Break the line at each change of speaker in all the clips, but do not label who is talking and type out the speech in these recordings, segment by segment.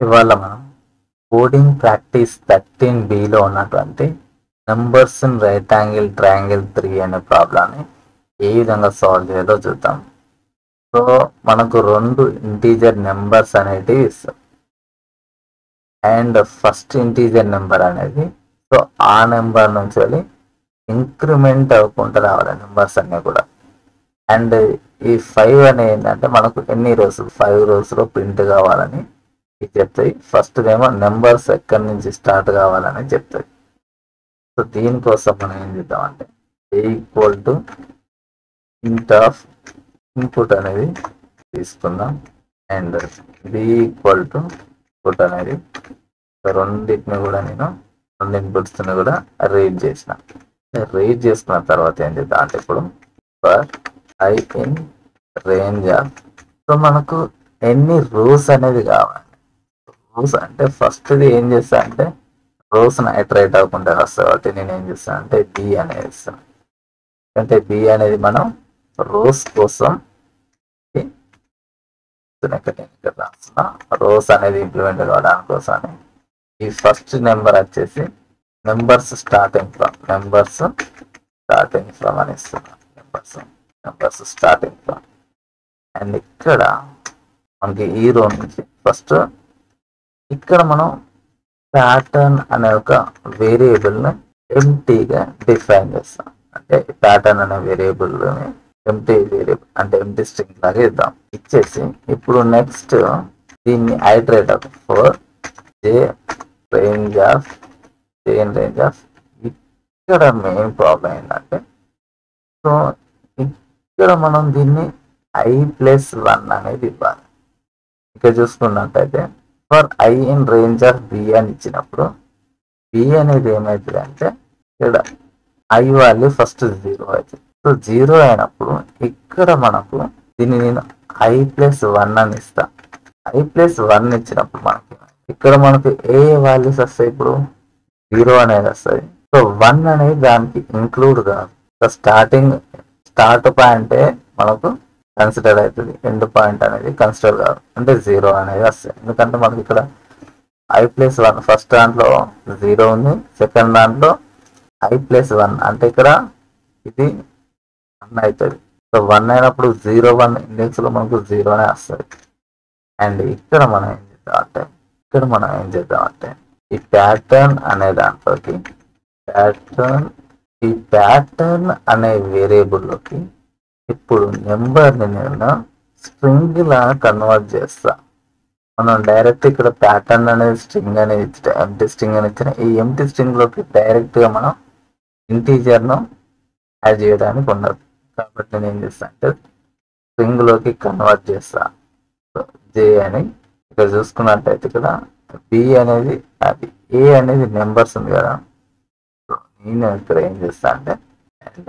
ఇవాళ మనం coding practice thirteen below ఉన్నటువంటి numbers in right angle triangle three అనే ప్రాబ్లాన్ని ఏ విధంగా సాల్వ్ చేయాలో చూద్దాం సో మనకు రెండు ఇంటీజర్ నెంబర్స్ అనేటివి ఇస్తాం అండ్ ఫస్ట్ ఇంటీజర్ నెంబర్ అనేది సో ఆ నెంబర్ నుంచి వెళ్ళి ఇంక్రిమెంట్ అవ్వకుండా రావాలి నెంబర్స్ అన్నీ కూడా అండ్ ఈ ఫైవ్ అనేది ఏంటంటే మనకు ఎన్ని రోజులు ఫైవ్ రోజులో ప్రింట్ కావాలని ఇది చెప్తాయి ఫస్ట్ ఏమో నెంబర్స్ ఎక్కడి నుంచి స్టార్ట్ కావాలని చెప్తాయి సో దీనికోసం మనం ఏం చేద్దామంటే a equal to int of input అనేది తీసుకుందాం and b equal to input అనేది సో రెండింటిని కూడా నేను రెండు ఇన్పుట్స్ని కూడా రీడ్ చేసిన రీడ్ చేసుకున్న తర్వాత ఏం చేద్దాం అంటే ఇప్పుడు for i in range of so మనకు ఎన్ని రోస్ అనేది కావాలి రోస్ అంటే ఫస్ట్ది ఏం చేస్తా అంటే రోస్ ఐటరేట్ అవ్వకుండా వస్తాయి కాబట్టి నేను ఏం చేస్తాను అంటే బి అనేది ఇస్తాను అంటే బి అనేది మనం రోస్ కోసం ఇక్కడ నేను ఇక్కడ రాస్తున్నా రోస్ అనేది ఇంప్లిమెంట్ కావడానికి కోసం ఈ ఫస్ట్ నెంబర్ వచ్చేసి numbers starting from numbers starting from అని ఇస్తున్నాను numbers numbers starting from and ఇక్కడ మనకి ఈ రో నుంచి ఫస్ట్ ఇక్కడ మనం ప్యాటర్న్ అనే ఒక వేరియబుల్ని ఎంటీగా డిఫైన్ చేస్తాం అంటే ప్యాటర్న్ అనే వేరియబుల్ని ఎంటీ వేరియబుల్ అంటే ఎంటీ స్ట్రింగ్ లాగా ఇద్దాం ఇచ్చేసి ఇప్పుడు నెక్స్ట్ దీన్ని iterate of for j range of j in range of ఇక్కడ మెయిన్ ప్రాబ్లం ఏంటంటే సో ఇక్కడ మనం దీన్ని ఐ ప్లస్ వన్ అనేది ఇవ్వాలి ఇక్కడ చూసుకున్నట్టయితే for i in range of b అని ఇచ్చినప్పుడు బి అనేది ఏమవుతుంది అంటే ఇక్కడ ఐ వాల్యూ ఫస్ట్ జీరో అవుతుంది సో జీరో అయినప్పుడు ఇక్కడ మనకు దీన్ని నేను ఐ ప్లస్ వన్ అని ఇస్తా ఐ ప్లస్ వన్ ఇచ్చినప్పుడు మనకి ఇక్కడ మనకు ఏ వాల్యూస్ వస్తాయి ఇప్పుడు జీరో అనేది వస్తుంది సో వన్ అనేది దానికి ఇంక్లూడ్ కాదు సో స్టార్టింగ్ స్టార్ట్ పాయింటే మనకు కన్సిడర్ అవుతుంది ఎండ్ పాయింట్ అనేది కన్సిడర్ కాదు అంటే జీరో అనేది వస్తుంది ఎందుకంటే మనకి ఇక్కడ ఐ ప్లస్ వన్ ఫస్ట్ దాంట్లో జీరో ఉంది సెకండ్ దాంట్లో ఐ ప్లస్ వన్ అంటే ఇక్కడ ఇది వన్ అవుతుంది సో వన్ అయినప్పుడు జీరో వన్ ఇండెక్స్ లో మనకు జీరోనే వస్తుంది అండ్ ఇక్కడ మనం ఏం చేద్దాం అంటే ఇక్కడ మనం ఏం చేద్దాం అంటే ఈ ప్యాటర్న్ అనే దాంట్లోకి ప్యాటర్న్ ఈ ప్యాటర్న్ అనే వేరియబుల్లోకి ఇప్పుడు నెంబర్ని నేను స్ట్రింగ్ లాగా కన్వర్ట్ చేస్తా మనం డైరెక్ట్ ఇక్కడ ప్యాటర్న్ అనేది స్ట్రింగ్ అనేది ఇచ్చిన ఎంటీ స్ట్రింగ్ అని ఇచ్చిన ఈ ఎంటీ స్ట్రింగ్ లోకి డైరెక్ట్ గా మనం ఇంటీజర్ ను యాడ్ చేయడానికి ఉండదు కాబట్టి నేను ఏం చేస్తా అంటే స్ట్రింగ్ లోకి కన్వర్ట్ చేస్తా జే అని ఇక్కడ చూసుకున్నట్టయితే ఇక్కడ బి అనేది అది ఏ అనేది నెంబర్స్ ఉంది కదా సో నేను ఇక్కడ ఏం చేస్తా అంటే and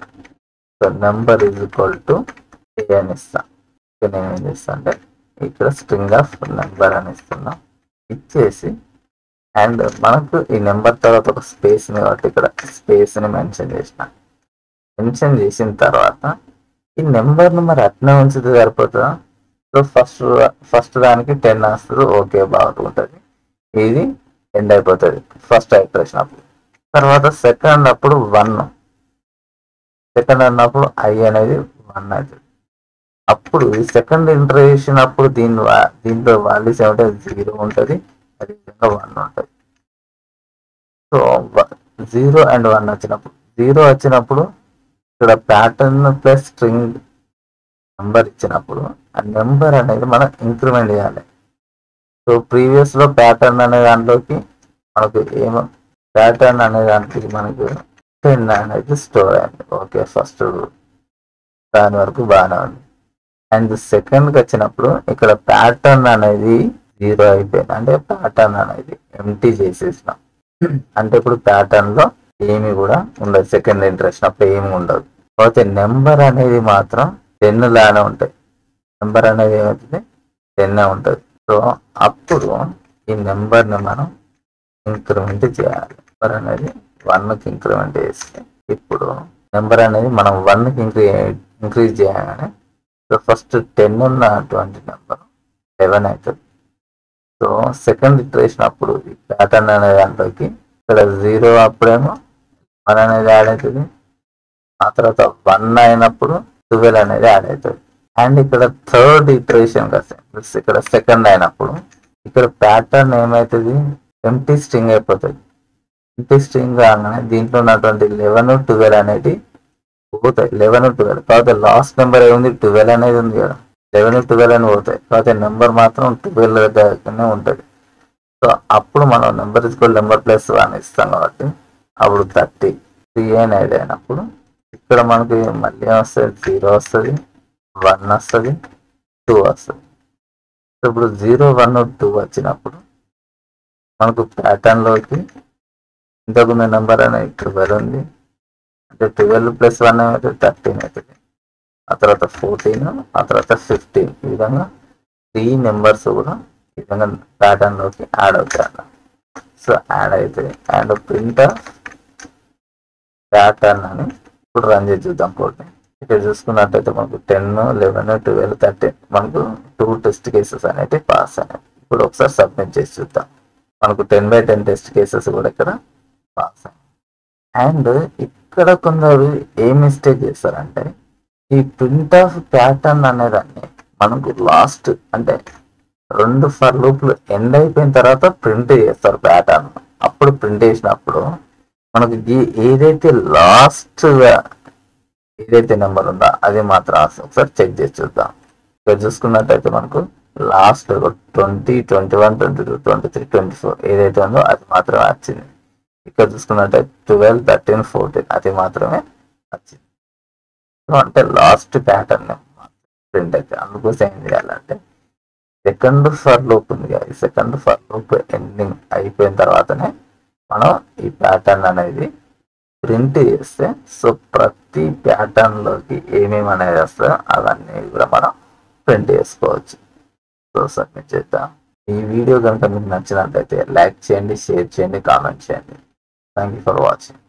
number is equal to a అని ఇస్తా ఇక్కడ నేను ఏం చేస్తా అంటే ఇక్కడ స్ట్రింగ్ ఆఫ్ నెంబర్ అని ఇస్తున్నా ఇచ్చేసి అండ్ మనకు ఈ నెంబర్ తర్వాత ఒక స్పేస్ కాబట్టి ఇక్కడ స్పేస్ ని మెన్షన్ చేసిన మెన్షన్ చేసిన తర్వాత ఈ నెంబర్ను మరి అట్నే ఉంచితే సరిపోతుందా సో ఫస్ట్ ఫస్ట్ దానికి టెన్ వస్తుంది ఓకే బాగుంటుంది ఇది ఎండ్ అయిపోతుంది ఫస్ట్ ఐటరేషన్ అప్పుడు తర్వాత సెకండ్ అప్పుడు వన్ సెకండ్ అన్నప్పుడు ఐ అనేది వన్ అవుతుంది అప్పుడు ఈ సెకండ్ ఇంటరేషన్ అప్పుడు దీని వా- దీంట్లో వాల్యూస్ ఏమంటే జీరో ఉంటుంది అదేవిధంగా వన్ ఉంటుంది సో జీరో అండ్ వన్ వచ్చినప్పుడు జీరో వచ్చినప్పుడు ఇక్కడ ప్యాటర్న్ ప్లస్ స్ట్రింగ్ నెంబర్ ఇచ్చినప్పుడు ఆ నెంబర్ అనేది మనం ఇంక్రిమెంట్ చేయాలి సో ప్రీవియస్ లో ప్యాటర్న్ అనే దాంట్లోకి మనకు ఏమో ప్యాటర్న్ అనే దాంట్లోకి మనకు టెన్ అనేది స్టోర్ అయింది ఓకే ఫస్ట్ దాని వరకు బాగానే ఉంది అండ్ సెకండ్కి వచ్చినప్పుడు ఇక్కడ ప్యాటర్న్ అనేది జీరో అయిపోయింది అంటే ప్యాటర్న్ అనేది ఎంటీ చేసేసినాం అంటే ఇప్పుడు ప్యాటర్న్ లో ఏమి కూడా ఉండదు సెకండ్ ఇంట్రెస్ట్ అప్పుడు ఏమి ఉండదు కాకపోతే నెంబర్ అనేది మాత్రం టెన్ లానే ఉంటాయి నెంబర్ అనేది ఏమవుతుంది టెన్ ఉంటుంది సో అప్పుడు ఈ నెంబర్ ని మనం ఇంక్రిమెంట్ చేయాలి నెంబర్ అనేది వన్ కి ఇంక్రిమెంట్ చేస్తే ఇప్పుడు నెంబర్ అనేది మనం వన్ కి ఇంక్రీ ఇంక్రీజ్ చేయగానే సో ఫస్ట్ టెన్ ఉన్నటువంటి నెంబర్ లెవెన్ అవుతుంది సో సో సెకండ్ ఇటరేషన్ అప్పుడు ఈ ప్యాటర్న్ అనే దాంట్లోకి ఇక్కడ జీరో అప్పుడేమో వన్ అనేది యాడ్ అవుతుంది ఆ తర్వాత వన్ అయినప్పుడు ట్వెల్వ్ అనేది యాడ్ అవుతుంది అండ్ ఇక్కడ థర్డ్ ఇటరేషన్ కదా ఇక్కడ సెకండ్ అయినప్పుడు ఇక్కడ ప్యాటర్న్ ఏమవుతుంది ఎంటీ స్ట్రింగ్ అయిపోతుంది ఎంటీ స్ట్రింగ్ కాగానే దీంట్లో ఉన్నటువంటి లెవెన్ ట్వెల్వ్ అనేది పోతాయి లెవెన్ ట్వెల్వ్ కాకపోతే లాస్ట్ నెంబర్ ఏముంది ట్వెల్వ్ అనేది ఉంది కదా లెవెన్ ట్వెల్వ్ అని పోతాయి కాకపోతే నెంబర్ మాత్రం ట్వెల్వ్ దగ్గరనే ఉంటుంది సో అప్పుడు మనం number is number plus one ఇస్తాం కాబట్టి అప్పుడు థర్టీ త్రీ అనేది అయినప్పుడు ఇక్కడ మనకి మళ్ళీ వస్తుంది జీరో వస్తుంది వన్ వస్తుంది టూ వస్తుంది సో ఇప్పుడు జీరో వన్ టూ వచ్చినప్పుడు మనకు ప్యాటర్న్లోకి ఇంతకున్న నెంబర్ అనేది ట్వెల్వ్ ఉంది అంటే ట్వెల్వ్ ప్లస్ వన్ అయితే థర్టీన్ అవుతుంది ఆ తర్వాత ఫోర్టీన్ ఆ తర్వాత ఫిఫ్టీన్ ఈ విధంగా త్రీ నెంబర్స్ కూడా ఈ విధంగా ప్యాటర్న్లోకి యాడ్ అవుతాయి అన్న సో యాడ్ అవుతాయి అండ్ ప్రింటర్ ప్యాటర్న్ అని ఇప్పుడు రన్ చేసి చూద్దాం కోడ్ని ఇక్కడ చూసుకున్నట్టయితే మనకు టెన్ లెవెన్ ట్వెల్వ్ థర్టీన్ మనకు టూ టెస్ట్ కేసెస్ అనేవి పాస్ అయినాయి ఇప్పుడు ఒకసారి సబ్మిట్ చేసి చూద్దాం మనకు ten by ten test cases కూడా ఇక్కడ పాస్ అయినాయి అండ్ ఇక్కడ కొందరు ఏ మిస్టేక్ చేస్తారంటే ఈ ప్రింట్ ఆఫ్ ప్యాటర్న్ అనేదాన్ని మనకు లాస్ట్ అంటే రెండు ఫర్ లూప్లు ఎండ్ అయిపోయిన తర్వాత ప్రింట్ చేస్తారు ప్యాటర్న్ అప్పుడు ప్రింట్ చేసినప్పుడు మనకు ఈ- ఏదైతే లాస్ట్ ఏదైతే నెంబర్ ఉందో అది మాత్రం ఒకసారి చెక్ చేసి చూద్దాం ఇక్కడ చూసుకున్నట్టయితే మనకు last twenty twenty one twenty two twenty three twenty four ఏదైతే ఉందో అది మాత్రమే వచ్చింది ఇక్కడ చూసుకున్నట్టయితే ట్వెల్వ్ థర్టీన్ ఫోర్టీన్ అది మాత్రమే వచ్చింది సో అంటే లాస్ట్ ప్యాటర్న్ ప్రింట్ అయితే అందుకోసం ఏం చేయాలంటే సెకండ్ ఫర్ లూప్ ఉంది కదా ఈ సెకండ్ ఫర్ లూప్ ఎండింగ్ అయిపోయిన తర్వాతనే మనం ఈ ప్యాటర్న్ అనేది ప్రింట్ చేస్తే సో ప్రతి ప్యాటర్న్ లోకి ఏమేమి అనేది వస్తాయో అవన్నీ కూడా మనం ప్రింట్ చేసుకోవచ్చు సో సబ్మిట్ చేద్దాం ఈ వీడియో కనుక మీకు నచ్చినట్లయితే లైక్ చేయండి షేర్ చేయండి కామెంట్ చేయండి థ్యాంక్ యూ ఫర్ వాచింగ్